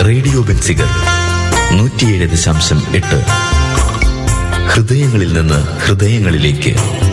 Radio Benziger നൂറ്റിയേഴ് ദശാംശം എട്ട് ഹൃദയങ്ങളിൽ നിന്ന് ഹൃദയങ്ങളിലേക്ക്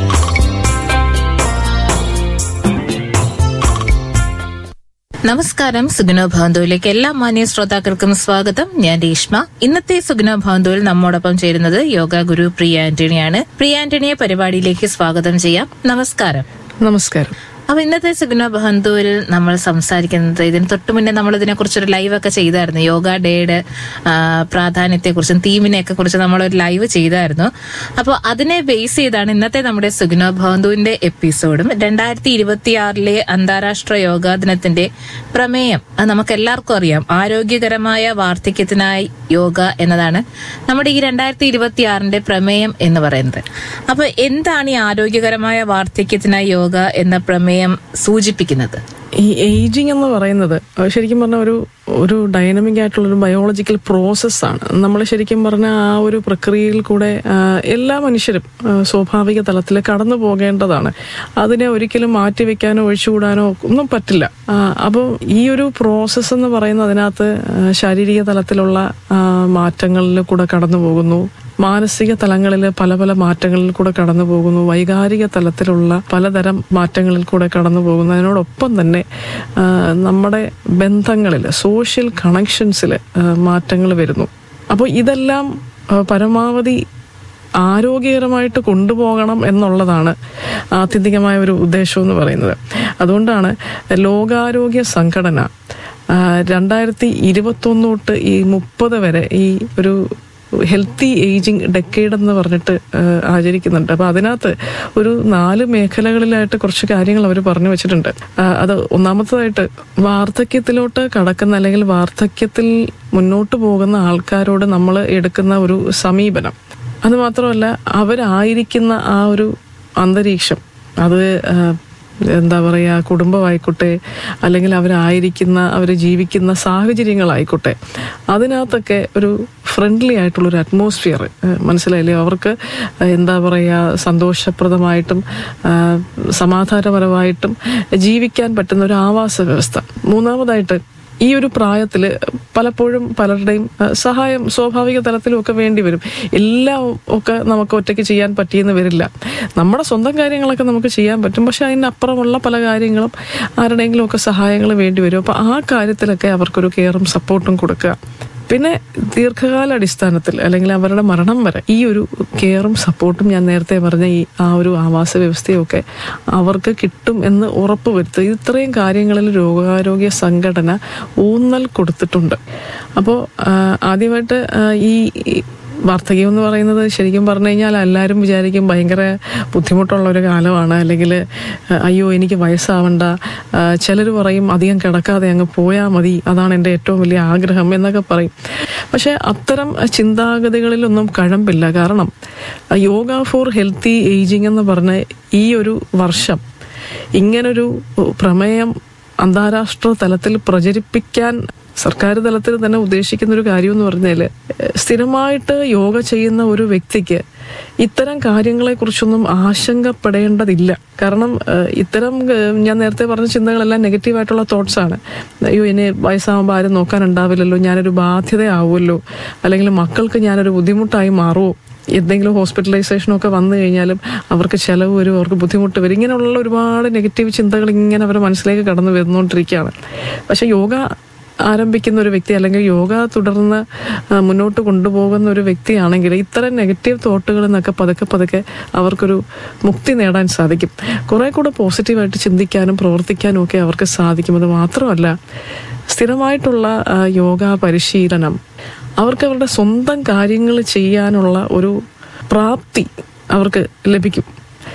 നമസ്കാരം സുഗുണ ഭാന്തുവിലേക്ക് എല്ലാ മാന്യ ശ്രോതാക്കൾക്കും സ്വാഗതം ഞാൻ രേഷ്മ ഇന്നത്തെ സുഗുണ ഭാന്തുവിൽ നമ്മോടൊപ്പം ചേരുന്നത് യോഗ ഗുരു പ്രിയ ആന്റണിയാണ് പ്രിയ ആന്റണിയെ പരിപാടിയിലേക്ക് സ്വാഗതം ചെയ്യാം നമസ്കാരം നമസ്കാരം അപ്പൊ ഇന്നത്തെ സുഗുണ ബന്ധുവിൽ നമ്മൾ സംസാരിക്കുന്നത് ഇതിന് തൊട്ട് മുന്നേ നമ്മൾ ഇതിനെ കുറിച്ചൊരു ലൈവ് ഒക്കെ ചെയ്തായിരുന്നു യോഗ ഡേയുടെ പ്രാധാന്യത്തെ കുറിച്ചും തീമിനെയൊക്കെ കുറിച്ച് നമ്മളൊരു ലൈവ് ചെയ്തായിരുന്നു അപ്പോൾ അതിനെ ബേസ് ചെയ്താണ് ഇന്നത്തെ നമ്മുടെ സുഗുണ ബന്ധുവിന്റെ എപ്പിസോഡും രണ്ടായിരത്തി ഇരുപത്തിയാറിലെ അന്താരാഷ്ട്ര യോഗാ ദിനത്തിന്റെ പ്രമേയം അത് നമുക്ക് എല്ലാവർക്കും അറിയാം ആരോഗ്യകരമായ വാർദ്ധക്യത്തിനായി യോഗ എന്നതാണ് നമ്മുടെ ഈ രണ്ടായിരത്തി ഇരുപത്തിയാറിന്റെ പ്രമേയം എന്ന് പറയുന്നത് അപ്പൊ എന്താണ് ഈ ആരോഗ്യകരമായ വാർദ്ധക്യത്തിനായി യോഗ എന്ന പ്രമേയം സൂചിപ്പിക്കുന്നത് ഈ ഏജിങ് എന്ന് പറയുന്നത് അത് ശരിക്കും പറഞ്ഞ ഒരു ഒരു ഡൈനമിക് ആയിട്ടുള്ള ഒരു ബയോളജിക്കൽ പ്രോസസ്സാണ് നമ്മൾ ശരിക്കും പറഞ്ഞ ആ ഒരു പ്രക്രിയയിൽ കൂടെ ആ, എല്ലാ മനുഷ്യരും ആ, സ്വാഭാവിക തലത്തിൽ കടന്നു പോകേണ്ടതാണ് അതിനെ ഒരിക്കലും മാറ്റിവെക്കാനോ ഒഴിച്ചുകൂടാനോ ഒന്നും പറ്റില്ല അപ്പോൾ ഈ ഒരു പ്രോസസ്സ് എന്ന് പറയുന്നത് അതിനകത്ത് ആ, ശാരീരിക തലത്തിലുള്ള ആ, മാറ്റങ്ങളിൽ കൂടെ കടന്നു പോകുന്നു മാനസിക തലങ്ങളിൽ പല പല മാറ്റങ്ങളിൽ കൂടെ കടന്നു പോകുന്നു വൈകാരിക തലത്തിലുള്ള പലതരം മാറ്റങ്ങളിൽ കൂടെ കടന്നു പോകുന്നു അതിനോടൊപ്പം തന്നെ ആ, നമ്മുടെ ബന്ധങ്ങളിൽ സോഷ്യൽ കണക്ഷൻസിൽ മാറ്റങ്ങൾ വരുന്നു അപ്പോൾ ഇതെല്ലാം ആ, പരമാവധി ആരോഗ്യകരമായിട്ട് കൊണ്ടുപോകണം എന്നുള്ളതാണ് ആത്യന്തികമായ ഒരു ഉദ്ദേശം എന്ന് പറയുന്നത് അതുകൊണ്ടാണ് ലോകാരോഗ്യ സംഘടന ആ, രണ്ടായിരത്തി ഇരുപത്തൊന്ന് തൊട്ട് ഈ മുപ്പത് വരെ ഈ ഒരു ഹെൽത്തി ഏജിങ് ഡെക്കേഡ് എന്ന് പറഞ്ഞിട്ട് ആ, ആചരിക്കുന്നുണ്ട് അപ്പൊ അതിനകത്ത് ഒരു നാല് മേഖലകളിലായിട്ട് കുറച്ച് കാര്യങ്ങൾ അവർ പറഞ്ഞു വെച്ചിട്ടുണ്ട് ആ, അത് ഒന്നാമത്തതായിട്ട് വാർദ്ധക്യത്തിലോട്ട് കടക്കുന്ന അല്ലെങ്കിൽ വാർദ്ധക്യത്തിൽ മുന്നോട്ട് പോകുന്ന ആൾക്കാരോട് നമ്മൾ എടുക്കുന്ന ഒരു സമീപനം അത് മാത്രമല്ല അവരായിരിക്കുന്ന ആ ഒരു അന്തരീക്ഷം അത് ആ, എന്താ പറയുക കുടുംബമായിക്കോട്ടെ അല്ലെങ്കിൽ അവരായിരിക്കുന്ന അവർ ജീവിക്കുന്ന സാഹചര്യങ്ങളായിക്കോട്ടെ അതിനകത്തൊക്കെ ഒരു ഫ്രണ്ട്ലി ആയിട്ടുള്ള ഒരു അറ്റ്മോസ്ഫിയർ മനസ്സിലായില്ലേ അവർക്ക് എന്താ പറയുക സന്തോഷപ്രദമായിട്ടും ആ, സമാധാനപരമായിട്ടും ജീവിക്കാൻ പറ്റുന്ന ഒരു ആവാസ വ്യവസ്ഥ മൂന്നാമതായിട്ട് ഈ ഒരു പ്രായത്തിൽ പലപ്പോഴും പലരുടെയും ആ, സഹായം സ്വാഭാവിക തലത്തിലും ഒക്കെ വേണ്ടി വരും എല്ലാം ഒക്കെ നമുക്ക് ഒറ്റയ്ക്ക് ചെയ്യാൻ പറ്റിയെന്ന് വരില്ല നമ്മുടെ സ്വന്തം കാര്യങ്ങളൊക്കെ നമുക്ക് ചെയ്യാൻ പറ്റും പക്ഷെ അതിനപ്പുറമുള്ള പല കാര്യങ്ങളും ആരുടെയെങ്കിലും ഒക്കെ സഹായങ്ങൾ വേണ്ടി വരും അപ്പോൾ ആ കാര്യത്തിലൊക്കെ അവർക്കൊരു കെയറും സപ്പോർട്ടും കൊടുക്കുക പിന്നെ ദീർഘകാല അടിസ്ഥാനത്തിൽ അല്ലെങ്കിൽ അവരുടെ മരണം വരെ ഈ ഒരു കെയറും സപ്പോർട്ടും ഞാൻ നേരത്തെ പറഞ്ഞ ഈ ആ ഒരു ആവാസ വ്യവസ്ഥയൊക്കെ അവർക്ക് കിട്ടും എന്ന് ഉറപ്പ് വരുത്തുക ഇത്രയും കാര്യങ്ങളിൽ രോഗാരോഗ്യ സംഘടന ഊന്നൽ കൊടുത്തിട്ടുണ്ട് അപ്പോൾ ആദ്യമായിട്ട് ആ, ഈ ഈ വാർദ്ധക്യം എന്ന് പറയുന്നത് ശരിക്കും പറഞ്ഞു കഴിഞ്ഞാൽ എല്ലാവരും വിചാരിക്കും ഭയങ്കര ബുദ്ധിമുട്ടുള്ള ഒരു കാലമാണ് അല്ലെങ്കിൽ അയ്യോ എനിക്ക് വയസ്സാവണ്ട ചിലർ പറയും അധികം കിടക്കാതെ അങ്ങ് പോയാൽ മതി അതാണ് എൻ്റെ ഏറ്റവും വലിയ ആഗ്രഹം എന്നൊക്കെ പറയും പക്ഷെ അത്തരം ചിന്താഗതികളിലൊന്നും കഴമ്പില്ല കാരണം യോഗ ഫോർ ഹെൽത്തി ഏജിങ് എന്ന് പറഞ്ഞ ഈ ഒരു വർഷം ഇങ്ങനൊരു പ്രമേയം അന്താരാഷ്ട്ര തലത്തിൽ പ്രചരിപ്പിക്കാൻ സർക്കാർ തലത്തിൽ തന്നെ ഉദ്ദേശിക്കുന്ന ഒരു കാര്യം എന്ന് പറഞ്ഞാൽ സ്ഥിരമായിട്ട് യോഗ ചെയ്യുന്ന ഒരു വ്യക്തിക്ക് ഇത്തരം കാര്യങ്ങളെ കുറിച്ചൊന്നും ആശങ്കപ്പെടേണ്ടതില്ല കാരണം ഏഹ്, ഇത്തരം ഏഹ്, ഞാൻ നേരത്തെ പറഞ്ഞ ചിന്തകളെല്ലാം നെഗറ്റീവായിട്ടുള്ള തോട്ട്സ് ആണ് അയ്യോ എന്നെ വയസ്സാകുമ്പോൾ ആരും നോക്കാനുണ്ടാവില്ലല്ലോ ഞാനൊരു ബാധ്യതയാവുമല്ലോ അല്ലെങ്കിൽ മക്കൾക്ക് ഞാനൊരു ബുദ്ധിമുട്ടായി മാറുമോ എന്തെങ്കിലും ഹോസ്പിറ്റലൈസേഷനൊക്കെ വന്നു കഴിഞ്ഞാലും അവർക്ക് ചിലവ് വരും അവർക്ക് ബുദ്ധിമുട്ട് വരും ഇങ്ങനെയുള്ള ഒരുപാട് നെഗറ്റീവ് ചിന്തകൾ ഇങ്ങനെ അവരുടെ മനസ്സിലേക്ക് കടന്നു വരുന്നുകൊണ്ടിരിക്കുകയാണ് പക്ഷെ യോഗ ആരംഭിക്കുന്ന ഒരു വ്യക്തി അല്ലെങ്കിൽ യോഗ തുടർന്ന് ആ, മുന്നോട്ട് കൊണ്ടുപോകുന്ന ഒരു വ്യക്തിയാണെങ്കിൽ ഇത്തരം നെഗറ്റീവ് തോട്ടുകളിൽ നിന്നൊക്കെ പതുക്കെ പതുക്കെ അവർക്കൊരു മുക്തി നേടാൻ സാധിക്കും കുറെ കൂടെ പോസിറ്റീവായിട്ട് ചിന്തിക്കാനും പ്രവർത്തിക്കാനും ഒക്കെ അവർക്ക് സാധിക്കും അത് മാത്രമല്ല സ്ഥിരമായിട്ടുള്ള ആ, യോഗ പരിശീലനം അവർക്ക് അവരുടെ സ്വന്തം കാര്യങ്ങൾ ചെയ്യാനുള്ള ഒരു പ്രാപ്തി അവർക്ക് ലഭിക്കും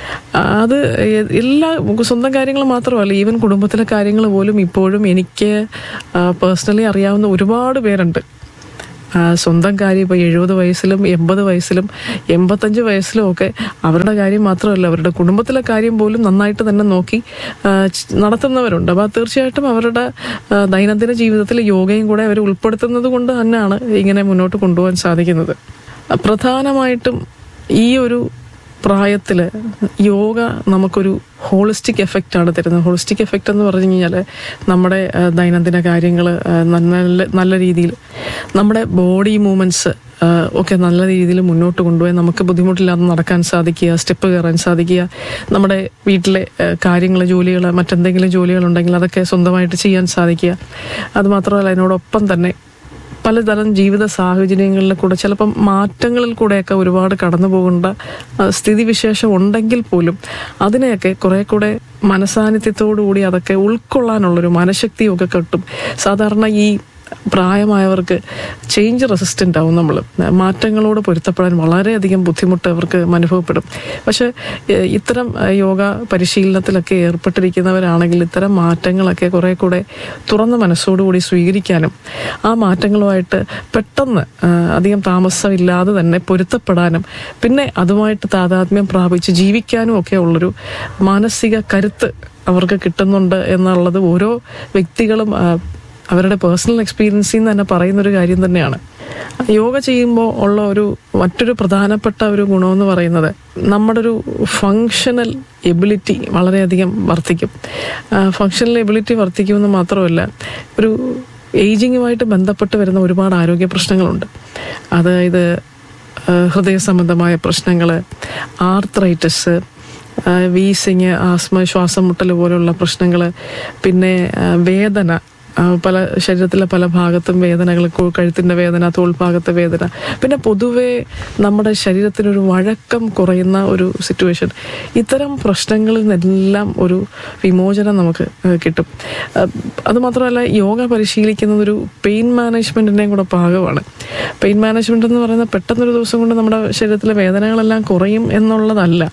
അത് എ- എല്ലാ സ്വന്തം കാര്യങ്ങൾ മാത്രമല്ല ഈവൻ കുടുംബത്തിലെ കാര്യങ്ങൾ പോലും ഇപ്പോഴും എനിക്ക് പേഴ്സണലി അറിയാവുന്ന ഒരുപാട് പേരുണ്ട് ആ, സ്വന്തം കാര്യം ഇപ്പോൾ എഴുപത് വയസ്സിലും എൺപത് വയസ്സിലും എൺപത്തഞ്ച് വയസ്സിലും ഒക്കെ അവരുടെ കാര്യം മാത്രമല്ല അവരുടെ കുടുംബത്തിലെ കാര്യം പോലും നന്നായിട്ട് തന്നെ നോക്കി ആ, ച്- നടത്തുന്നവരുണ്ട് അപ്പോൾ തീർച്ചയായിട്ടും അവരുടെ ആ, ദൈനംദിന ജീവിതത്തിൽ യോഗയും കൂടെ അവർ ഉൾപ്പെടുത്തുന്നത് കൊണ്ട് തന്നെയാണ് ഇങ്ങനെ മുന്നോട്ട് കൊണ്ടുപോകാൻ സാധിക്കുന്നത് ആ, പ്രധാനമായിട്ടും ഈ ഒരു പ്രായത്തിൽ യോഗ നമുക്കൊരു ഹോളിസ്റ്റിക് എഫക്റ്റ് ആണ് തരുന്നത് ഹോളിസ്റ്റിക് എഫക്റ്റ് എന്ന് പറഞ്ഞു കഴിഞ്ഞാൽ നമ്മുടെ ആ, ദൈനംദിന കാര്യങ്ങൾ നല്ല നല്ല രീതിയിൽ നമ്മുടെ ബോഡി മൂവ്മെന്റ്സ് ഒക്കെ നല്ല രീതിയിൽ മുന്നോട്ട് കൊണ്ടുപോയി നമുക്ക് ബുദ്ധിമുട്ടില്ലാതെ നടക്കാൻ സാധിക്കുക സ്റ്റെപ്പ് കയറാൻ സാധിക്കുക നമ്മുടെ വീട്ടിലെ കാര്യങ്ങൾ ജോലികൾ മറ്റെന്തെങ്കിലും ജോലികളുണ്ടെങ്കിൽ അതൊക്കെ സ്വന്തമായിട്ട് ചെയ്യാൻ സാധിക്കുക അതുമാത്രമല്ല അതിനോടൊപ്പം തന്നെ പലതരം ജീവിത സാഹചര്യങ്ങളിൽ കൂടെ ചിലപ്പം മാറ്റങ്ങളിൽ കൂടെയൊക്കെ ഒരുപാട് കടന്നു പോകേണ്ട ആ, സ്ഥിതിവിശേഷം ഉണ്ടെങ്കിൽ പോലും അതിനെയൊക്കെ കുറെ കൂടെ മനസാന്നിധ്യത്തോടു കൂടി അതൊക്കെ ഉൾക്കൊള്ളാനുള്ളൊരു മനഃശക്തിയും ഒക്കെ കിട്ടും സാധാരണ ഈ പ്രായമായവർക്ക് ചേഞ്ച് റെസിസ്റ്റൻ്റ് ആവും നമ്മൾ മാറ്റങ്ങളോട് പൊരുത്തപ്പെടാൻ വളരെയധികം ബുദ്ധിമുട്ട് അവർക്ക് അനുഭവപ്പെടും പക്ഷെ ഏഹ്, ഇത്തരം ഏഹ്, യോഗ പരിശീലനത്തിലൊക്കെ ഏർപ്പെട്ടിരിക്കുന്നവരാണെങ്കിൽ ഇത്തരം മാറ്റങ്ങളൊക്കെ കുറെ കൂടെ തുറന്ന മനസ്സോടുകൂടി സ്വീകരിക്കാനും ആ മാറ്റങ്ങളുമായിട്ട് പെട്ടെന്ന് ഏഹ്, അധികം താമസമില്ലാതെ തന്നെ പൊരുത്തപ്പെടാനും പിന്നെ അതുമായിട്ട് താതാത്മ്യം പ്രാപിച്ച് ജീവിക്കാനും ഒക്കെ ഉള്ളൊരു മാനസിക കരുത്ത് അവർക്ക് കിട്ടുന്നുണ്ട് എന്നുള്ളത് ഓരോ വ്യക്തികളും ആ, അവരുടെ പേഴ്സണൽ എക്സ്പീരിയൻസിൽ നിന്ന് തന്നെ പറയുന്നൊരു കാര്യം തന്നെയാണ് യോഗ ചെയ്യുമ്പോൾ ഉള്ള ഒരു മറ്റൊരു പ്രധാനപ്പെട്ട ഒരു ഗുണമെന്ന് പറയുന്നത് നമ്മുടെ ഒരു ഫങ്ഷണൽ എബിലിറ്റി വളരെയധികം വർദ്ധിക്കും ഫങ്ഷണൽ എബിലിറ്റി വർദ്ധിക്കുമെന്ന് മാത്രമല്ല ഒരു ഏജിങ്ങുമായിട്ട് ബന്ധപ്പെട്ട് വരുന്ന ഒരുപാട് ആരോഗ്യ പ്രശ്നങ്ങളുണ്ട് അതായത് ആ, ഹൃദയ സംബന്ധമായ പ്രശ്നങ്ങൾ ആർത്രൈറ്റിസ് വീസിങ് ആസ്മ ശ്വാസം മുട്ടൽ പോലുള്ള പ്രശ്നങ്ങൾ പിന്നെ ആ, വേദന ആ, പല ശരീരത്തിലെ പല ഭാഗത്തും വേദനകൾ കു- കഴുത്തിന്റെ വേദന തോൾഭാഗത്തെ വേദന പിന്നെ പൊതുവെ നമ്മുടെ ശരീരത്തിനൊരു വഴക്കം കുറയുന്ന ഒരു സിറ്റുവേഷൻ ഇത്തരം പ്രശ്നങ്ങളിൽ നിന്നെല്ലാം ഒരു വിമോചനം നമുക്ക് ആ, കിട്ടും ആ, അതുമാത്രമല്ല യോഗ പരിശീലിക്കുന്നത് ഒരു പെയിൻ മാനേജ്മെന്റിന്റെയും കൂടെ ഭാഗമാണ് പെയിൻ മാനേജ്മെന്റ് എന്ന് പറയുന്നത് പെട്ടെന്നൊരു ദിവസം കൊണ്ട് നമ്മുടെ ശരീരത്തിലെ വേദനകളെല്ലാം കുറയും എന്നുള്ളതല്ല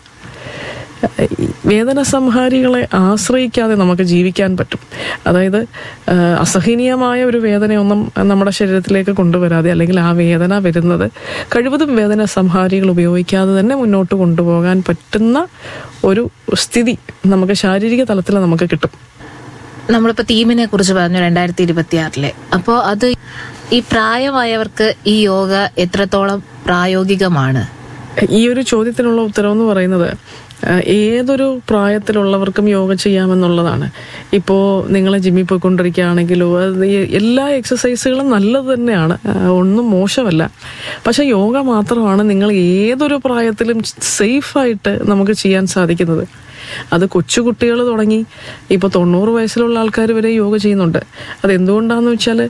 ഈ വേദന സംഹാരികളെ ആശ്രയിക്കാതെ നമുക്ക് ജീവിക്കാൻ പറ്റും അതായത് ആ, അസഹനീയമായ ഒരു വേദനയൊന്നും നമ്മുടെ ശരീരത്തിലേക്ക് കൊണ്ടുവരാതെ അല്ലെങ്കിൽ ആ വേദന വരുന്നത് കഴിവതും വേദന സംഹാരികൾ ഉപയോഗിക്കാതെ തന്നെ മുന്നോട്ട് കൊണ്ടുപോകാൻ പറ്റുന്ന ഒരു സ്ഥിതി നമുക്ക് ശാരീരിക തലത്തിൽ നമുക്ക് കിട്ടും നമ്മളിപ്പോ തീമിനെ കുറിച്ച് പറഞ്ഞു രണ്ടായിരത്തി ഇരുപത്തിയാറിലെ അപ്പോ അത് ഈ പ്രായമായവർക്ക് ഈ യോഗ എത്രത്തോളം പ്രായോഗികമാണ് ഈ ഒരു ചോദ്യത്തിനുള്ള ഉത്തരം എന്ന് പറയുന്നത് ആ, ഏതൊരു പ്രായത്തിലുള്ളവർക്കും യോഗ ചെയ്യാമെന്നുള്ളതാണ് ഇപ്പോൾ നിങ്ങൾ ജിമ്മിൽ പോയിക്കൊണ്ടിരിക്കുകയാണെങ്കിലോ അത് ഈ എല്ലാ എക്സസൈസുകളും നല്ലത് തന്നെയാണ് ആ, ഒന്നും മോശമല്ല പക്ഷെ യോഗ മാത്രമാണ് നിങ്ങൾ ഏതൊരു പ്രായത്തിലും സേഫായിട്ട് നമുക്ക് ചെയ്യാൻ സാധിക്കുന്നത് അത് കൊച്ചുകുട്ടികൾ തുടങ്ങി ഇപ്പോൾ തൊണ്ണൂറ് വയസ്സിലുള്ള ആൾക്കാർ വരെ യോഗ ചെയ്യുന്നുണ്ട് അത് എന്തുകൊണ്ടാന്ന് വെച്ചാൽ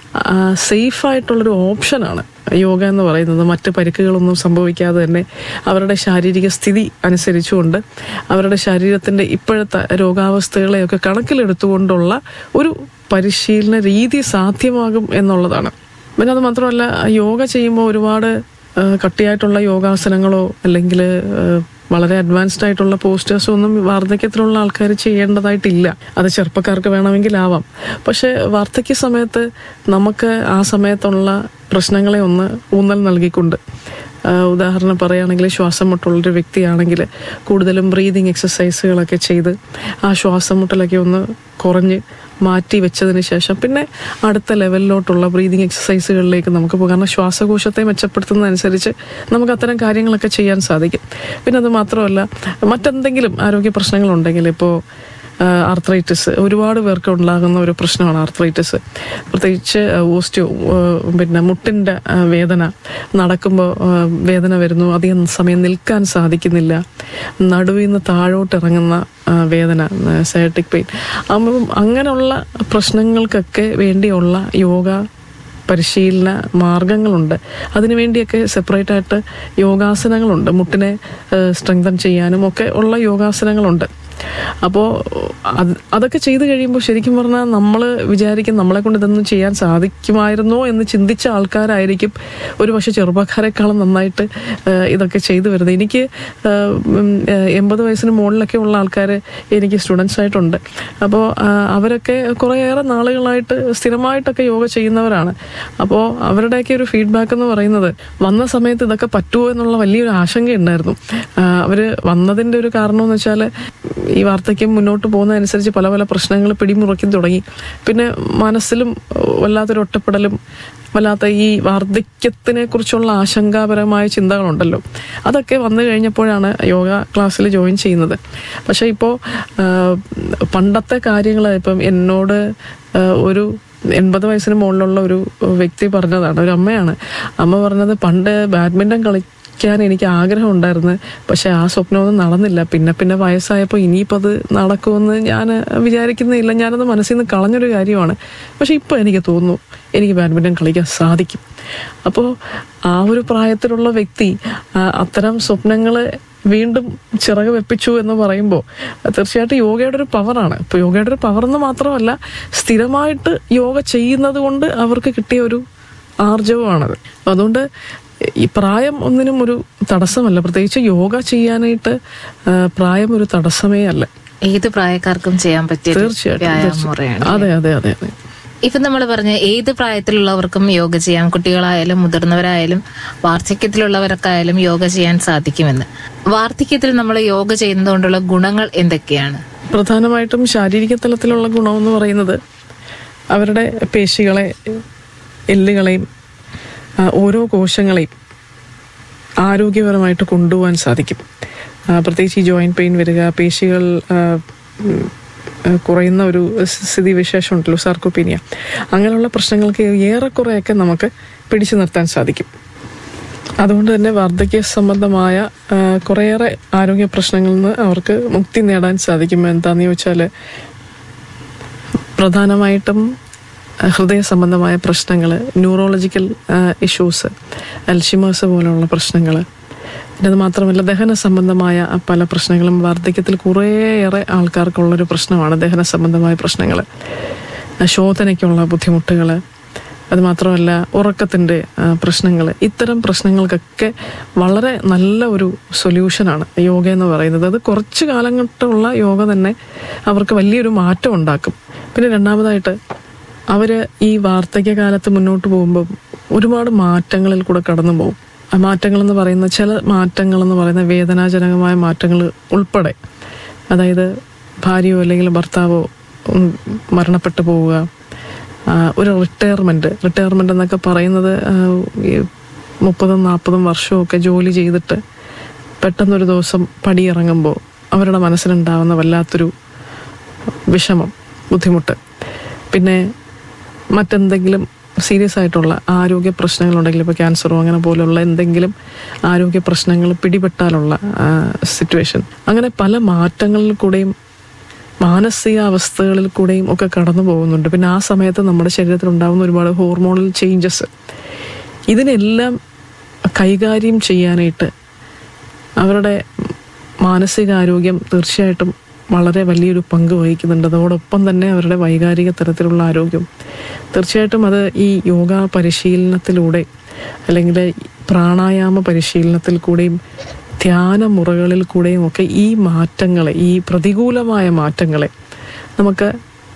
സേഫ് ആയിട്ടുള്ളൊരു ഓപ്ഷനാണ് യോഗ എന്ന് പറയുന്നത് മറ്റ് പരിക്കുകളൊന്നും സംഭവിക്കാതെ തന്നെ അവരുടെ ശാരീരിക സ്ഥിതി അനുസരിച്ചുകൊണ്ട് അവരുടെ ശരീരത്തിന്റെ ഇപ്പോഴത്തെ രോഗാവസ്ഥകളെയൊക്കെ കണക്കിലെടുത്തുകൊണ്ടുള്ള ഒരു പരിശീലന രീതി സാധ്യമാകും എന്നുള്ളതാണ് പിന്നെ അത് മാത്രമല്ല യോഗ ചെയ്യുമ്പോൾ ഒരുപാട് ആ, കട്ടിയായിട്ടുള്ള യോഗാസനങ്ങളോ അല്ലെങ്കിൽ വളരെ അഡ്വാൻസ്ഡ് ആയിട്ടുള്ള പോസ്റ്റേഴ്സോ ഒന്നും വാർദ്ധക്യത്തിലുള്ള ആൾക്കാർ ചെയ്യേണ്ടതായിട്ടില്ല അത് ചെറുപ്പക്കാർക്ക് വേണമെങ്കിൽ ആവാം പക്ഷെ വാർദ്ധക്യ സമയത്ത് നമുക്ക് ആ സമയത്തുള്ള പ്രശ്നങ്ങളെ ഒന്ന് ഊന്നൽ നൽകിക്കൊണ്ട് ആ, ഉദാഹരണം പറയുകയാണെങ്കിൽ ശ്വാസം മുട്ടുള്ളൊരു വ്യക്തിയാണെങ്കിൽ കൂടുതലും ബ്രീതിങ് എക്സസൈസുകളൊക്കെ ചെയ്ത് ആ ശ്വാസം മുട്ടലൊക്കെ ഒന്ന് കുറഞ്ഞ് മാറ്റി വെച്ചതിന് ശേഷം പിന്നെ അടുത്ത ലെവലിലോട്ടുള്ള ബ്രീതിങ് എക്സസൈസുകളിലേക്ക് നമുക്ക് പോകാം കാരണം ശ്വാസകോശത്തെ മെച്ചപ്പെടുത്തുന്നതനുസരിച്ച് നമുക്ക് അത്തരം കാര്യങ്ങളൊക്കെ ചെയ്യാൻ സാധിക്കും പിന്നെ അത് മാത്രമല്ല മറ്റെന്തെങ്കിലും ആരോഗ്യ പ്രശ്നങ്ങളുണ്ടെങ്കിൽ ഇപ്പോൾ ആർത്രൈറ്റിസ് ഒരുപാട് പേർക്ക് ഉണ്ടാകുന്ന ഒരു പ്രശ്നമാണ് ആർത്രൈറ്റിസ് പ്രത്യേകിച്ച് ഓസ്റ്റിയോ പിന്നെ മുട്ടിൻ്റെ വേദന നടക്കുമ്പോൾ വേദന വരുന്നു അധികം സമയം നിൽക്കാൻ സാധിക്കുന്നില്ല നടുവിൽ നിന്ന് താഴോട്ട് ഇറങ്ങുന്ന ആ, വേദന സയറ്റിക് പെയിൻ അപ്പം അങ്ങനെയുള്ള പ്രശ്നങ്ങൾക്കൊക്കെ വേണ്ടിയുള്ള യോഗ പരിശീലന മാർഗങ്ങളുണ്ട് അതിനുവേണ്ടിയൊക്കെ സെപ്പറേറ്റ് ആയിട്ട് യോഗാസനങ്ങളുണ്ട് മുട്ടിനെ സ്ട്രെങ്തൻ ചെയ്യാനും ഒക്കെ ഉള്ള യോഗാസനങ്ങളുണ്ട് അപ്പോൾ അത് അതൊക്കെ ചെയ്തു കഴിയുമ്പോൾ ശരിക്കും പറഞ്ഞാൽ നമ്മൾ വിചാരിക്കും നമ്മളെ കൊണ്ട് ഇതൊന്നും ചെയ്യാൻ സാധിക്കുമായിരുന്നോ എന്ന് ചിന്തിച്ച ആൾക്കാരായിരിക്കും ഒരു പക്ഷെ ചെറുപ്പക്കാരെക്കാളും നന്നായിട്ട് ഏഹ്, ഇതൊക്കെ ചെയ്തു വരുന്നത് എനിക്ക് ഏഹ്, ഉം, ഏഹ്, എൺപത് വയസ്സിന് മുകളിലൊക്കെ ഉള്ള ആൾക്കാർ എനിക്ക് സ്റ്റുഡൻസ് ആയിട്ടുണ്ട് അപ്പോൾ അവരൊക്കെ കുറേയേറെ നാളുകളായിട്ട് സ്ഥിരമായിട്ടൊക്കെ യോഗ ചെയ്യുന്നവരാണ് അപ്പോൾ അവരുടെയൊക്കെ ഒരു ഫീഡ്ബാക്ക് എന്ന് പറയുന്നത് വന്ന സമയത്ത് ഇതൊക്കെ പറ്റുമോ എന്നുള്ള വലിയൊരു ആശങ്കയുണ്ടായിരുന്നു ആഹ് അവര് വന്നതിന്റെ ഒരു കാരണം എന്ന് വെച്ചാൽ ഈ വാർദ്ധക്യം മുന്നോട്ട് പോകുന്നതനുസരിച്ച് പല പല പ്രശ്നങ്ങൾ പിടിമുറക്കി തുടങ്ങി പിന്നെ മനസ്സിലും വല്ലാത്തൊരു ഒറ്റപ്പെടലും വല്ലാത്ത ഈ വാർദ്ധക്യത്തിനെ കുറിച്ചുള്ള ആശങ്കാപരമായ ചിന്തകളുണ്ടല്ലോ അതൊക്കെ വന്നു കഴിഞ്ഞപ്പോഴാണ് യോഗ ക്ലാസ്സിൽ ജോയിൻ ചെയ്യുന്നത് പക്ഷെ ഇപ്പോൾ പണ്ടത്തെ കാര്യങ്ങൾ ഇപ്പം എന്നോട് ആ, ഒരു എൺപത് വയസ്സിന് മുകളിലുള്ള ഒരു വ്യക്തി പറഞ്ഞതാണ് ഒരു അമ്മയാണ് അമ്മ പറഞ്ഞത് പണ്ട് ബാഡ്മിന്റൺ കളിക്കാൻ എനിക്ക് ആഗ്രഹം ഉണ്ടായിരുന്നു പക്ഷെ ആ സ്വപ്നമൊന്നും നടന്നില്ല പിന്നെ പിന്നെ വയസ്സായപ്പോൾ ഇനിയിപ്പോൾ അത് നടക്കുമെന്ന് ഞാൻ വിചാരിക്കുന്നില്ല ഞാനത് മനസ്സിൽ നിന്ന് കളഞ്ഞൊരു കാര്യമാണ് പക്ഷെ ഇപ്പോൾ എനിക്ക് തോന്നുന്നു എനിക്ക് ബാഡ്മിന്റൺ കളിക്കാൻ സാധിക്കും അപ്പോൾ ആ ഒരു പ്രായത്തിലുള്ള വ്യക്തി ആ, അത്തരം സ്വപ്നങ്ങളെ വീണ്ടും ചിറക് വെപ്പിച്ചു എന്ന് പറയുമ്പോൾ തീർച്ചയായിട്ടും യോഗയുടെ ഒരു പവറാണ് ഇപ്പോൾ യോഗയുടെ ഒരു പവർ എന്ന് മാത്രമല്ല സ്ഥിരമായിട്ട് യോഗ ചെയ്യുന്നത് കൊണ്ട് അവർക്ക് കിട്ടിയ ഒരു ആർജവമാണത് അപ്പൊ അതുകൊണ്ട് ഈ പ്രായം ഒന്നിനും ഒരു തടസ്സമല്ല പ്രത്യേകിച്ച് യോഗ ചെയ്യാനായിട്ട് ആ, പ്രായം ഒരു തടസ്സമേ അല്ല ഏത് പ്രായക്കാർക്കും ചെയ്യാൻ പറ്റിയ ഒരു തീർച്ചയായിട്ടും വ്യായാമ തീർച്ചയായിട്ടും. മുറയാണ് അതെ അതെ അതെ അതെ ഇപ്പൊ നമ്മൾ പറഞ്ഞ ഏത് പ്രായത്തിലുള്ളവർക്കും യോഗ ചെയ്യാം കുട്ടികളായാലും മുതിർന്നവരായാലും വാർദ്ധക്യത്തിലുള്ളവർക്കായാലും യോഗ ചെയ്യാൻ സാധിക്കുമെന്ന് വാർദ്ധക്യത്തിൽ നമ്മൾ യോഗ ചെയ്യുന്നത് കൊണ്ടുള്ള ഗുണങ്ങൾ എന്തൊക്കെയാണ് പ്രധാനമായിട്ടും ശാരീരിക തലത്തിലുള്ള ഗുണമെന്ന് പറയുന്നത് അവരുടെ പേശികളെ എല്ലുകളെയും ആ, ഓരോ കോശങ്ങളെയും ആരോഗ്യപരമായിട്ട് കൊണ്ടുപോകാൻ സാധിക്കും ആ, പ്രത്യേകിച്ച് ഈ ജോയിന്റ് പെയിൻ വരിക പേശികൾ ആ, ഉം, ആ, കുറയുന്ന ഒരു സ്ഥിതി വിശേഷം ഉണ്ടല്ലോ സാർക്കോപ്പീനിയ അങ്ങനെയുള്ള പ്രശ്നങ്ങൾക്ക് ഏറെക്കുറെയൊക്കെ നമുക്ക് പിടിച്ചു നിർത്താൻ സാധിക്കും അതുകൊണ്ട് തന്നെ വാർദ്ധക്യ സംബന്ധമായ ആ, കുറേയേറെ ആരോഗ്യ പ്രശ്നങ്ങളിൽ നിന്ന് അവർക്ക് മുക്തി നേടാൻ സാധിക്കും എന്താന്ന് ചോദിച്ചാൽ പ്രധാനമായിട്ടും ആ, ഹൃദയ സംബന്ധമായ പ്രശ്നങ്ങൾ ന്യൂറോളജിക്കൽ ഇഷ്യൂസ് അൽഷിമേഴ്സ് പോലെയുള്ള പ്രശ്നങ്ങൾ പിന്നെ അത് മാത്രമല്ല ദഹന സംബന്ധമായ പല പ്രശ്നങ്ങളും വാർദ്ധക്യത്തിൽ കുറേയേറെ ആൾക്കാർക്കുള്ളൊരു പ്രശ്നമാണ് ദഹന സംബന്ധമായ പ്രശ്നങ്ങൾ ശോധനയ്ക്കുള്ള ബുദ്ധിമുട്ടുകൾ അത് മാത്രമല്ല ഉറക്കത്തിൻ്റെ പ്രശ്നങ്ങൾ ഇത്തരം പ്രശ്നങ്ങൾക്കൊക്കെ വളരെ നല്ല ഒരു സൊല്യൂഷനാണ് യോഗ എന്ന് പറയുന്നത് അത് കുറച്ച് കാലഘട്ടമുള്ള യോഗ തന്നെ അവർക്ക് വലിയൊരു മാറ്റം ഉണ്ടാക്കും പിന്നെ രണ്ടാമതായിട്ട് അവർ ഈ വാർദ്ധക്യകാലത്ത് മുന്നോട്ട് പോകുമ്പോൾ ഒരുപാട് മാറ്റങ്ങളിൽ കൂടെ കടന്നു പോകും ആ മാറ്റങ്ങൾ എന്ന് പറയുന്ന ചില മാറ്റങ്ങൾ എന്ന് പറയുന്ന വേദനാജനകമായ മാറ്റങ്ങൾ ഉൾപ്പെടെ അതായത് ഭാര്യയോ അല്ലെങ്കിൽ ഭർത്താവോ ഉം, മരണപ്പെട്ടു പോവുക ആ, ഒരു റിട്ടയർമെന്റ് റിട്ടയർമെന്റ് എന്നൊക്കെ പറയുന്നത് ആ, ഈ മുപ്പതും നാൽപ്പതും വർഷമൊക്കെ ജോലി ചെയ്തിട്ട് പെട്ടെന്നൊരു ദിവസം പടിയിറങ്ങുമ്പോൾ അവരുടെ മനസ്സിലുണ്ടാവുന്ന വല്ലാത്തൊരു വിഷമം ബുദ്ധിമുട്ട് പിന്നെ മറ്റെന്തെങ്കിലും സീരിയസ് ആയിട്ടുള്ള ആരോഗ്യ പ്രശ്നങ്ങളുണ്ടെങ്കിൽ ഇപ്പോൾ ക്യാൻസറോ അങ്ങനെ പോലുള്ള എന്തെങ്കിലും ആരോഗ്യ പ്രശ്നങ്ങൾ പിടിപെട്ടാലുള്ള സിറ്റുവേഷൻ അങ്ങനെ പല മാറ്റങ്ങളിൽ കൂടെയും മാനസികാവസ്ഥകളിൽ കൂടെയും ഒക്കെ കടന്നു പോകുന്നുണ്ട് പിന്നെ ആ സമയത്ത് നമ്മുടെ ശരീരത്തിൽ ഉണ്ടാകുന്ന ഒരുപാട് ഹോർമോണൽ ചേഞ്ചസ് ഇതിനെല്ലാം കൈകാര്യം ചെയ്യാനായിട്ട് അവരുടെ മാനസികാരോഗ്യം തീർച്ചയായിട്ടും വളരെ വലിയൊരു പങ്ക് വഹിക്കുന്നുണ്ട് അതോടൊപ്പം തന്നെ അവരുടെ വൈകാരിക തരത്തിലുള്ള ആരോഗ്യം തീർച്ചയായിട്ടും അത് ഈ യോഗ പരിശീലനത്തിലൂടെ അല്ലെങ്കിൽ പ്രാണായാമ പരിശീലനത്തിൽ കൂടെയും ധ്യാന മുറകളിൽ കൂടെയും ഒക്കെ ഈ മാറ്റങ്ങളെ ഈ പ്രതികൂലമായ മാറ്റങ്ങളെ നമുക്ക്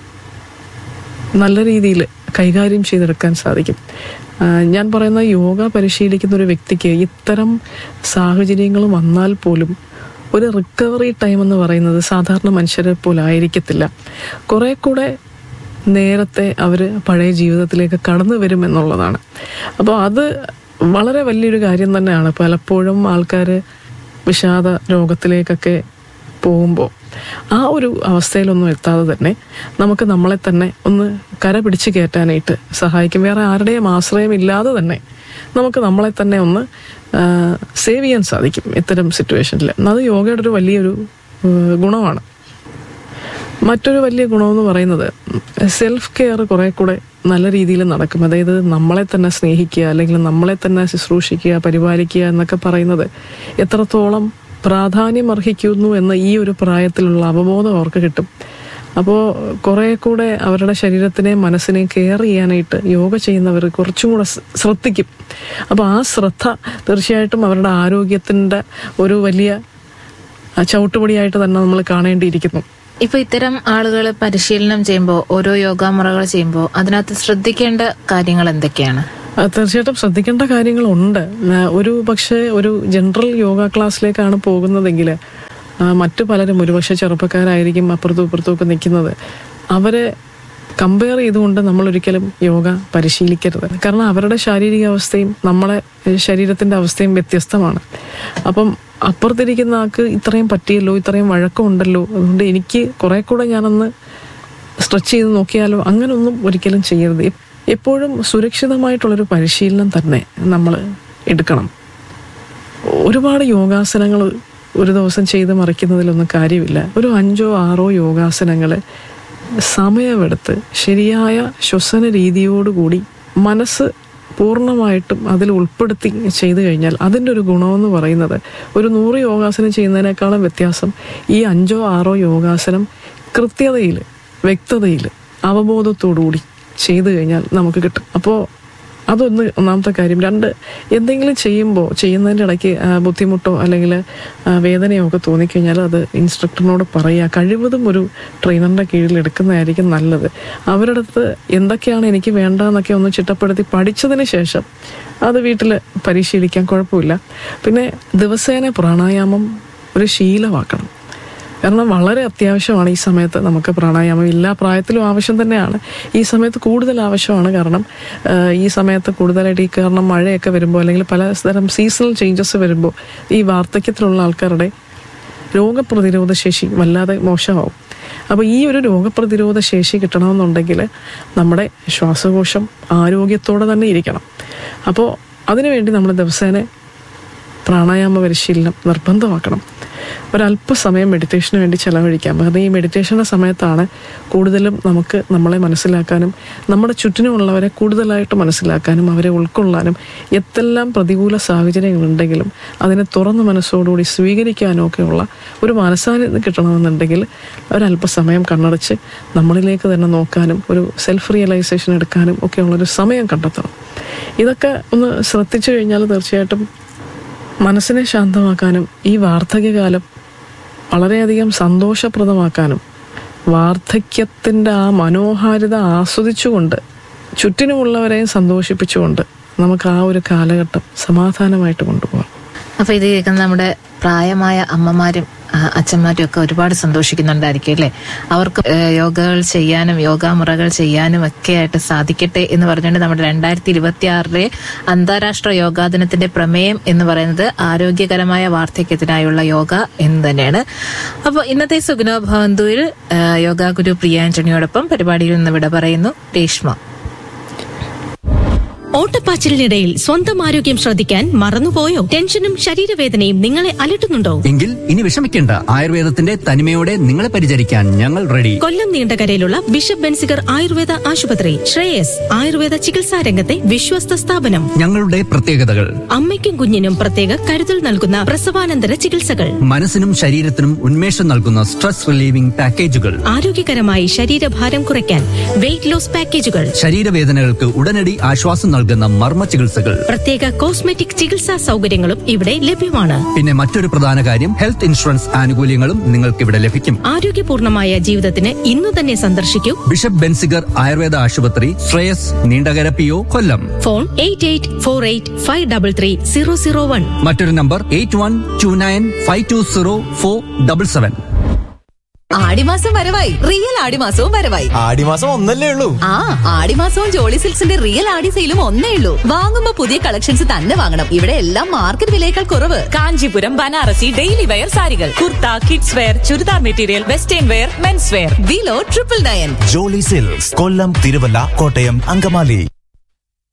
നല്ല രീതിയിൽ കൈകാര്യം ചെയ്തെടുക്കാൻ സാധിക്കും ആ, ഞാൻ പറയുന്ന യോഗ പരിശീലിക്കുന്ന ഒരു വ്യക്തിക്ക് ഇത്തരം സാഹചര്യങ്ങൾ വന്നാൽ പോലും ഒരു റിക്കവറി ടൈം എന്ന് പറയുന്നത് സാധാരണ മനുഷ്യരെ പോലെ ആയിരിക്കത്തില്ല കുറെ കൂടെ നേരത്തെ അവർ പഴയ ജീവിതത്തിലേക്ക് കടന്നു വരും എന്നുള്ളതാണ് അപ്പോൾ അത് വളരെ വലിയൊരു കാര്യം തന്നെയാണ് പലപ്പോഴും ആൾക്കാർ വിഷാദ രോഗത്തിലേക്കൊക്കെ പോകുമ്പോൾ ആ ഒരു അവസ്ഥയിലൊന്നും എത്താതെ തന്നെ നമുക്ക് നമ്മളെ തന്നെ ഒന്ന് കര പിടിച്ച് കയറ്റാനായിട്ട് സഹായിക്കും വേറെ ആരുടെയും ആശ്രയം ഇല്ലാതെ തന്നെ നമുക്ക് നമ്മളെ തന്നെ ഒന്ന് സേവ് ചെയ്യാൻ സാധിക്കും ഇത്തരം സിറ്റുവേഷനിൽ അത് യോഗയുടെ ഒരു വലിയൊരു ആ, ഗുണമാണ് മറ്റൊരു വലിയ ഗുണമെന്ന് പറയുന്നത് സെൽഫ് കെയർ കുറെ കൂടെ നല്ല രീതിയിൽ നടക്കും അതായത് നമ്മളെ തന്നെ സ്നേഹിക്കുക അല്ലെങ്കിൽ നമ്മളെ തന്നെ ശുശ്രൂഷിക്കുക പരിപാലിക്കുക എന്നൊക്കെ പറയുന്നത് എത്രത്തോളം പ്രാധാന്യം അർഹിക്കുന്നു എന്ന ഈ ഒരു പ്രായത്തിലുള്ള അവബോധം അവർക്ക് കിട്ടും അപ്പോൾ കുറെ കൂടെ അവരുടെ ശരീരത്തിനെയും മനസ്സിനെയും കെയർ ചെയ്യാനായിട്ട് യോഗ ചെയ്യുന്നവർ കുറച്ചും കൂടെ സ് ശ്രദ്ധിക്കും അപ്പോൾ ആ ശ്രദ്ധ തീർച്ചയായിട്ടും അവരുടെ ആരോഗ്യത്തിൻ്റെ ഒരു വലിയ ആ, ചവിട്ടുപടിയായിട്ട് തന്നെ നമ്മൾ കാണേണ്ടിയിരിക്കുന്നു ഇപ്പൊ ഇത്തരം ആളുകൾ പരിശീലനം ചെയ്യുമ്പോൾ ഓരോ യോഗ മുറകൾ ചെയ്യുമ്പോൾ അതിനകത്ത് ശ്രദ്ധിക്കേണ്ട കാര്യങ്ങൾ എന്തൊക്കെയാണ് ആ, തീർച്ചയായിട്ടും ശ്രദ്ധിക്കേണ്ട കാര്യങ്ങളുണ്ട് ആ, ഒരു പക്ഷേ ഒരു ജനറൽ യോഗ ക്ലാസ്സിലേക്കാണ് പോകുന്നതെങ്കിൽ ആ, മറ്റു പലരും ഒരുപക്ഷെ ചെറുപ്പക്കാരായിരിക്കും അപ്പുറത്തും ഇപ്പുറത്തും ഒക്കെ നിൽക്കുന്നത് അവരെ കമ്പയർ ചെയ്തുകൊണ്ട് നമ്മൾ ഒരിക്കലും യോഗ പരിശീലിക്കരുത് കാരണം അവരുടെ ശാരീരിക അവസ്ഥയും നമ്മളെ ഏഹ്, ശരീരത്തിന്റെ അവസ്ഥയും വ്യത്യസ്തമാണ് അപ്പം അപ്പുറത്തിരിക്കുന്ന ആൾക്ക് ഇത്രയും പറ്റിയല്ലോ ഇത്രയും വഴക്കമുണ്ടല്ലോ അതുകൊണ്ട് എനിക്ക് കുറെ കൂടെ ഞാനൊന്ന് സ്ട്രെച്ച് ചെയ്ത് നോക്കിയാലോ അങ്ങനൊന്നും ഒരിക്കലും ചെയ്യരുത് എ- എപ്പോഴും സുരക്ഷിതമായിട്ടുള്ളൊരു പരിശീലനം തന്നെ നമ്മൾ എടുക്കണം ഒരുപാട് യോഗാസനങ്ങൾ ഒരു ദിവസം ചെയ്ത് മറിക്കുന്നതിലൊന്നും കാര്യമില്ല ഒരു അഞ്ചോ ആറോ യോഗാസനങ്ങൾ സമയമെടുത്ത് ശരിയായ ശ്വസന രീതിയോടുകൂടി മനസ്സ് പൂർണ്ണമായിട്ടും അതിൽ ഉൾപ്പെടുത്തി ചെയ്തു കഴിഞ്ഞാൽ അതിൻ്റെ ഒരു ഗുണമെന്ന് പറയുന്നത് ഒരു നൂറ് യോഗാസനം ചെയ്യുന്നതിനേക്കാളും വ്യത്യാസം ഈ അഞ്ചോ ആറോ യോഗാസനം കൃത്യതയിൽ വ്യക്തതയിൽ അവബോധത്തോടുകൂടി ചെയ്തു കഴിഞ്ഞാൽ നമുക്ക് കിട്ടും അപ്പോൾ അതൊന്ന് ഒന്നാമത്തെ കാര്യം രണ്ട് എന്തെങ്കിലും ചെയ്യുമ്പോൾ ചെയ്യുന്നതിൻ്റെ ഇടയ്ക്ക് ആ, ബുദ്ധിമുട്ടോ അല്ലെങ്കിൽ ആ, വേദനയോ ഒക്കെ തോന്നിക്കഴിഞ്ഞാൽ അത് ഇൻസ്ട്രക്ടറിനോട് പറയുക കഴിവതും ഒരു ട്രെയിനറിൻ്റെ കീഴിൽ എടുക്കുന്നതായിരിക്കും നല്ലത് അവരുടെ അടുത്ത് എന്തൊക്കെയാണ് എനിക്ക് വേണ്ടതെന്നൊക്കെ ഒന്ന് ചിട്ടപ്പെടുത്തി പഠിച്ചതിന് ശേഷം അത് വീട്ടിൽ പരിശീലിക്കാൻ കുഴപ്പമില്ല പിന്നെ ദിവസേന പ്രാണായാമം ഒരു ശീലമാക്കണം കാരണം വളരെ അത്യാവശ്യമാണ് ഈ സമയത്ത് നമുക്ക് പ്രാണായാമം എല്ലാ പ്രായത്തിലും ആവശ്യം തന്നെയാണ് ഈ സമയത്ത് കൂടുതൽ ആവശ്യമാണ് കാരണം ആ, ഈ സമയത്ത് കൂടുതലായിട്ട് ഈ കാരണം മഴയൊക്കെ വരുമ്പോൾ അല്ലെങ്കിൽ പലതരം സീസണൽ ചേഞ്ചസ് വരുമ്പോൾ ഈ വാർദ്ധക്യത്തിലുള്ള ആൾക്കാരുടെ രോഗപ്രതിരോധ ശേഷി വല്ലാതെ മോശമാവും അപ്പോൾ ഈ ഒരു രോഗപ്രതിരോധ ശേഷി കിട്ടണമെന്നുണ്ടെങ്കിൽ നമ്മുടെ ശ്വാസകോശം ആരോഗ്യത്തോടെ തന്നെ ഇരിക്കണം അപ്പോൾ അതിനുവേണ്ടി നമ്മൾ ദിവസേന പ്രാണായാമ പരിശീലനം നിർബന്ധമാക്കണം ഒരല്പസമയം മെഡിറ്റേഷന് വേണ്ടി ചെലവഴിക്കാം കാരണം ഈ മെഡിറ്റേഷൻ്റെ സമയത്താണ് കൂടുതലും നമുക്ക് നമ്മളെ മനസ്സിലാക്കാനും നമ്മുടെ ചുറ്റിനുമുള്ളവരെ കൂടുതലായിട്ട് മനസ്സിലാക്കാനും അവരെ ഉൾക്കൊള്ളാനും എന്തെല്ലാം പ്രതികൂല സാഹചര്യങ്ങളുണ്ടെങ്കിലും അതിനെ തുറന്ന മനസ്സോടുകൂടി സ്വീകരിക്കാനും ഒക്കെയുള്ള ഒരു മനസ്സാന്നിധ്യം കിട്ടണമെന്നുണ്ടെങ്കിൽ ഒരല്പസമയം കണ്ണടച്ച് നമ്മളിലേക്ക് തന്നെ നോക്കാനും ഒരു സെൽഫ് റിയലൈസേഷൻ എടുക്കാനും ഒക്കെയുള്ളൊരു സമയം കണ്ടെത്തണം ഇതൊക്കെ ഒന്ന് ശ്രദ്ധിച്ചു കഴിഞ്ഞാൽ തീർച്ചയായിട്ടും മനസ്സിനെ ശാന്തമാക്കാനും ഈ വാർദ്ധക്യകാലം വളരെയധികം സന്തോഷപ്രദമാക്കാനും വാർദ്ധക്യത്തിൻ്റെ ആ മനോഹാരിത ആസ്വദിച്ചുകൊണ്ട് ചുറ്റിനുമുള്ളവരെയും സന്തോഷിപ്പിച്ചുകൊണ്ട് നമുക്ക് ആ ഒരു കാലഘട്ടം സമാധാനമായിട്ട് കൊണ്ടുപോകാം അപ്പൊ ഇത് കേൾക്കുന്ന നമ്മുടെ പ്രായമായ അമ്മമാരും ആ, അച്ഛന്മാരും ഒക്കെ ഒരുപാട് സന്തോഷിക്കുന്നുണ്ടായിരിക്കും അല്ലേ അവർക്ക് ഏ, യോഗകൾ ചെയ്യാനും യോഗാമുറകൾ ചെയ്യാനും ഒക്കെ ആയിട്ട് സാധിക്കട്ടെ എന്ന് പറഞ്ഞുകൊണ്ട് നമ്മുടെ രണ്ടായിരത്തി ഇരുപത്തി ആറിലെ അന്താരാഷ്ട്ര യോഗാ ദിനത്തിന്റെ പ്രമേയം എന്ന് പറയുന്നത് ആരോഗ്യകരമായ വാർദ്ധക്യത്തിനായുള്ള യോഗ എന്ന് തന്നെയാണ് അപ്പോൾ ഇന്നത്തെ സുഗുണ ഭവന്തുവിൽ യോഗാ ഗുരു പ്രിയാഞ്ജണിയോടൊപ്പം പരിപാടിയിൽ നിന്ന് വിട പറയുന്നു രേഷ്മ ഓട്ടപ്പാച്ചിലിനിടയിൽ സ്വന്തം ആരോഗ്യം ശ്രദ്ധിക്കാൻ മറന്നുപോയോ ടെൻഷനും ശരീരവേദനയും നിങ്ങളെ അലട്ടുന്നുണ്ടോ എങ്കിൽ ഇനി വിഷമിക്കേണ്ട ആയുർവേദത്തിന്റെ തനിമയോടെ നിങ്ങളെ പരിചരിക്കാൻ ഞങ്ങൾ റെഡി കൊല്ലം നീണ്ടകരയിലുള്ള ബിഷപ്പ് ബെൻസിഗർ ആയുർവേദ ആശുപത്രി ശ്രേയസ് ആയുർവേദ ചികിത്സാ രംഗത്തെ വിശ്വസ്ത സ്ഥാപനം ഞങ്ങളുടെ പ്രത്യേകതകൾ അമ്മയ്ക്കും കുഞ്ഞിനും പ്രത്യേക കരുതൽ നൽകുന്ന പ്രസവാനന്തര ചികിത്സകൾ മനസ്സിനും ശരീരത്തിനും ഉന്മേഷം നൽകുന്ന സ്ട്രെസ് റിലീവിംഗ് പാക്കേജുകൾ ആരോഗ്യകരമായി ശരീരഭാരം കുറയ്ക്കാൻ വെയിറ്റ് ലോസ് പാക്കേജുകൾ ശരീരവേദനകൾക്ക് ഉടനടി ആശ്വാസം നൽകുന്ന മർമ്മ ചികിത്സകൾ പ്രത്യേക കോസ്മെറ്റിക് ചികിത്സാ സൗകര്യങ്ങളും ഇവിടെ ലഭ്യമാണ് പിന്നെ മറ്റൊരു പ്രധാന കാര്യം ഹെൽത്ത് ഇൻഷുറൻസ് ആനുകൂല്യങ്ങളും നിങ്ങൾക്ക് ഇവിടെ ലഭിക്കും ആരോഗ്യപൂർണമായ ജീവിതത്തിന് ഇന്നു തന്നെ സന്ദർശിക്കൂ ബിഷപ്പ് ബെൻസിഗർ ആയുർവേദ ആശുപത്രി Sreyas Neendakara P O Kollam phone eight eight four eight five double three zero zero one മറ്റൊരു number eight one two nine five two zero four double seven ആടിമാസം വരവായി റിയൽ ആടിമാസവും വരവായി ആടിമാസം ഒന്നല്ലേ ഉള്ളൂ ആ ആടിമാസവും ജോളി സിൽക്സിന്റെ റിയൽ ആടി സെയിലും ഒന്നേ ഉള്ളൂ വാങ്ങുമ്പോ പുതിയ കളക്ഷൻസ് തന്നെ വാങ്ങണം ഇവിടെ എല്ലാം മാർക്കറ്റ് വിലയേക്കാൾ കുറവ് കാഞ്ചീപുരം ബനാറസി ഡെയിലി വെയർ സാരികൾ kurta kids wear churidar material western wear men's wear below triple nine Jolly silks Kollam Thiruvalla Kottayam Angamaly